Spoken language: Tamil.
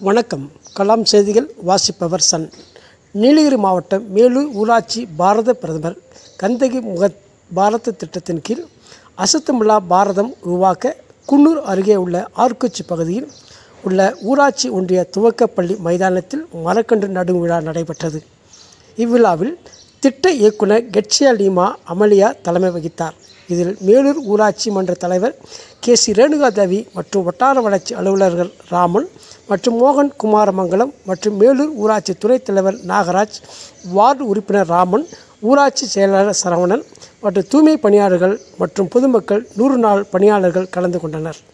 வணக்கம் கலாம் செய்திகள் வாசிப்பவர் சன் நீலகிரி மாவட்டம் மேலூர் ஊராட்சி பாரத பிரதமர் கந்தகி முக பாரத திட்டத்தின் கீழ் அசத்தமில்லா பாரதம் உருவாக்க குன்னூர் அருகே உள்ள ஆர்குச்சி பகுதியில் உள்ள ஊராட்சி ஒன்றிய துவக்கப்பள்ளி மைதானத்தில் மரக்கன்று நடும் விழா நடைபெற்றது இவ்விழாவில் திட்ட இயக்குனர் கெட்சியா லீமா அமலியா தலைமை வகித்தார் இதில் மேலூர் ஊராட்சி மன்ற தலைவர் கே சி ரேணுகாதேவி மற்றும் வட்டார வளர்ச்சி அலுவலர்கள் ராமன் மற்றும் மோகன் குமாரமங்கலம் மற்றும் மேலூர் ஊராட்சி துணைத் தலைவர் நாகராஜ் வார்டு உறுப்பினர் ராமன் ஊராட்சி செயலாளர் சரவணன் மற்றும் தூய்மை பணியாளர்கள் மற்றும் பொதுமக்கள் நூறு நாள் பணியாளர்கள் கலந்து கொண்டனர்